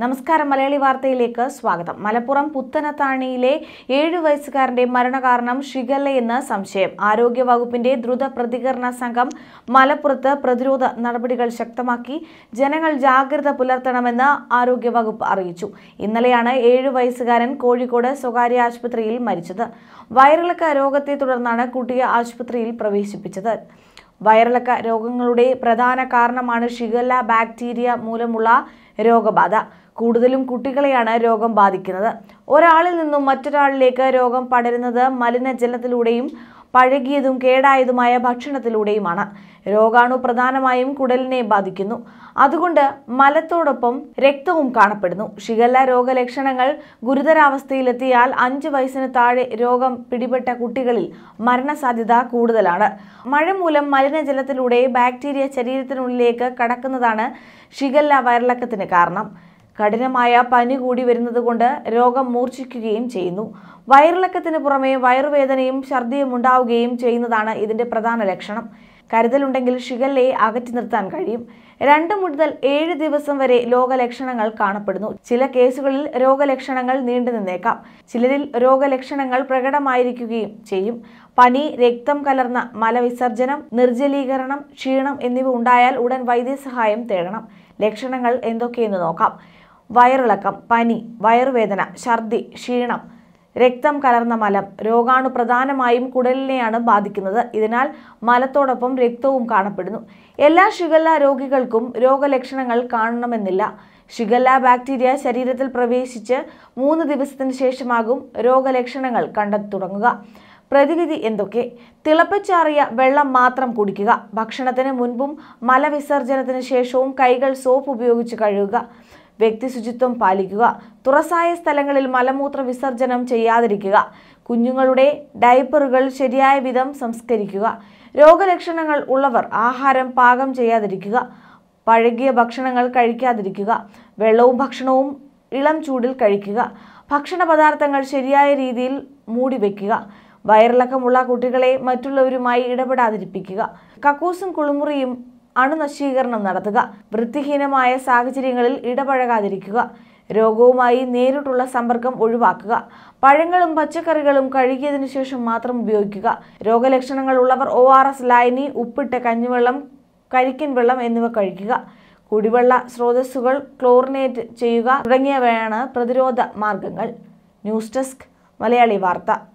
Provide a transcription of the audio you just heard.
നമസ്കാരം മലയാളി വാർത്തയിലേക്ക് സ്വാഗതം മലപ്പുറം പുത്തനത്താണിയിലെ ഏഴു വയസ്സുകാരന്റെ മരണകാരണം ഷിഗല്ലയെന്ന് സംശയം ആരോഗ്യവകുപ്പിന്റെ ദ്രുത പ്രതികരണ സംഘം മലപ്പുറത്ത് പ്രതിരോധ നടപടികൾ ശക്തമാക്കി ജനങ്ങൾ ജാഗ്രത പുലർത്തണമെന്ന് ആരോഗ്യവകുപ്പ് അറിയിച്ചു ഇന്നലെയാണ് ഏഴു വയസ്സുകാരൻ കോഴിക്കോട് സ്വകാര്യ ആശുപത്രിയിൽ മരിച്ചത് വയറിളക്ക രോഗത്തെ തുടർന്നാണ് കുട്ടിയെ ആശുപത്രിയിൽ പ്രവേശിപ്പിച്ചത് വയറിളക്ക രോഗങ്ങളുടെ പ്രധാന കാരണമാണ് ഷിഗല്ല ബാക്ടീരിയ മൂലമുള്ള രോഗബാധ കൂടുതലും കുട്ടികളെയാണ് രോഗം ബാധിക്കുന്നത് ഒരാളിൽ നിന്നും മറ്റൊരാളിലേക്ക് രോഗം പടരുന്നത് മലിനജലത്തിലൂടെയും പഴകിയതും കേടായതുമായ ഭക്ഷണത്തിലൂടെയുമാണ് രോഗാണു പ്രധാനമായും കുടലിനെ ബാധിക്കുന്നു അതുകൊണ്ട് മലത്തോടൊപ്പം രക്തവും കാണപ്പെടുന്നു ഷിഗല്ല രോഗലക്ഷണങ്ങൾ ഗുരുതരാവസ്ഥയിലെത്തിയാൽ അഞ്ച് വയസ്സിന് താഴെ രോഗം പിടിപെട്ട കുട്ടികളിൽ മരണസാധ്യത കൂടുതലാണ് മഴ മൂലം മലിനജലത്തിലൂടെ ബാക്ടീരിയ ശരീരത്തിനുള്ളിലേക്ക് കടക്കുന്നതാണ് ഷിഗല്ല വയറിളക്കത്തിന് കാരണം കഠിനമായ പനി കൂടി വരുന്നതുകൊണ്ട് രോഗം മൂർച്ഛിക്കുകയും ചെയ്യുന്നു വയറിളക്കത്തിന് പുറമെ വയറുവേദനയും ഛർദിയും ഉണ്ടാവുകയും ചെയ്യുന്നതാണ് ഇതിന്റെ പ്രധാന ലക്ഷണം കരുതലുണ്ടെങ്കിൽ ഷിഗല്ലയെ അകറ്റി നിർത്താൻ കഴിയും രണ്ട് മുതൽ ഏഴ് ദിവസം വരെ രോഗലക്ഷണങ്ങൾ കാണപ്പെടുന്നു ചില കേസുകളിൽ രോഗലക്ഷണങ്ങൾ നീണ്ടു നിന്നേക്കാം ചിലരിൽ രോഗലക്ഷണങ്ങൾ പ്രകടമായിരിക്കുകയും ചെയ്യും പനി രക്തം കലർന്ന മലവിസർജനം നിർജ്ജലീകരണം ക്ഷീണം എന്നിവ ഉണ്ടായാൽ ഉടൻ വൈദ്യസഹായം തേടണം ലക്ഷണങ്ങൾ എന്തൊക്കെയെന്ന് നോക്കാം വയറിളക്കം പനി വയറുവേദന ഛർദി ക്ഷീണം രക്തം കലർന്ന മലം രോഗാണു പ്രധാനമായും കുടലിനെയാണ് ബാധിക്കുന്നത് ഇതിനാൽ മലത്തോടൊപ്പം രക്തവും കാണപ്പെടുന്നു എല്ലാ ഷിഗല്ല രോഗികൾക്കും രോഗലക്ഷണങ്ങൾ കാണണമെന്നില്ല ഷിഗല്ല ബാക്ടീരിയ ശരീരത്തിൽ പ്രവേശിച്ച് മൂന്ന് ദിവസത്തിന് ശേഷമാകും രോഗലക്ഷണങ്ങൾ കണ്ടെത്തി തുടങ്ങുക പ്രതിവിധി എന്തൊക്കെ തിളപ്പിച്ചാറിയ വെള്ളം മാത്രം കുടിക്കുക ഭക്ഷണത്തിന് മുൻപും മലവിസർജനത്തിന് ശേഷവും കൈകൾ സോപ്പ് ഉപയോഗിച്ച് കഴുകുക വ്യക്തി ശുചിത്വം പാലിക്കുക തുറസായ സ്ഥലങ്ങളിൽ മലമൂത്ര വിസർജനം ചെയ്യാതിരിക്കുക കുഞ്ഞുങ്ങളുടെ ഡയപ്പറുകൾ ശരിയായ വിധം സംസ്കരിക്കുക രോഗലക്ഷണങ്ങൾ ഉള്ളവർ ആഹാരം പാകം ചെയ്യാതിരിക്കുക പഴകിയ ഭക്ഷണങ്ങൾ കഴിക്കാതിരിക്കുക വെള്ളവും ഭക്ഷണവും ഇളം ചൂടിൽ കഴിക്കുക ഭക്ഷണ പദാർത്ഥങ്ങൾ ശരിയായ രീതിയിൽ മൂടി വയ്ക്കുക വയറിളക്കമുള്ള കുട്ടികളെ മറ്റുള്ളവരുമായി ഇടപെടാതിരിപ്പിക്കുക കക്കൂസും കുളിമുറിയും അണുനശീകരണം നടത്തുക വൃത്തിഹീനമായ സാഹചര്യങ്ങളിൽ ഇടപഴകാതിരിക്കുക രോഗവുമായി നേരിട്ടുള്ള സമ്പർക്കം ഒഴിവാക്കുക പഴങ്ങളും പച്ചക്കറികളും കഴുകിയതിനു ശേഷം മാത്രം ഉപയോഗിക്കുക രോഗലക്ഷണങ്ങൾ ഉള്ളവർ ഒ ആർ എസ് ലായനി ഉപ്പിട്ട കഞ്ഞിവെള്ളം കരിക്കൻ വെള്ളം എന്നിവ കഴിക്കുക കുടിവെള്ള സ്രോതസ്സുകൾ ക്ലോറിനേറ്റ് ചെയ്യുക തുടങ്ങിയവയാണ് പ്രതിരോധ മാർഗങ്ങൾ ന്യൂസ് ഡെസ്ക് മലയാളി വാർത്ത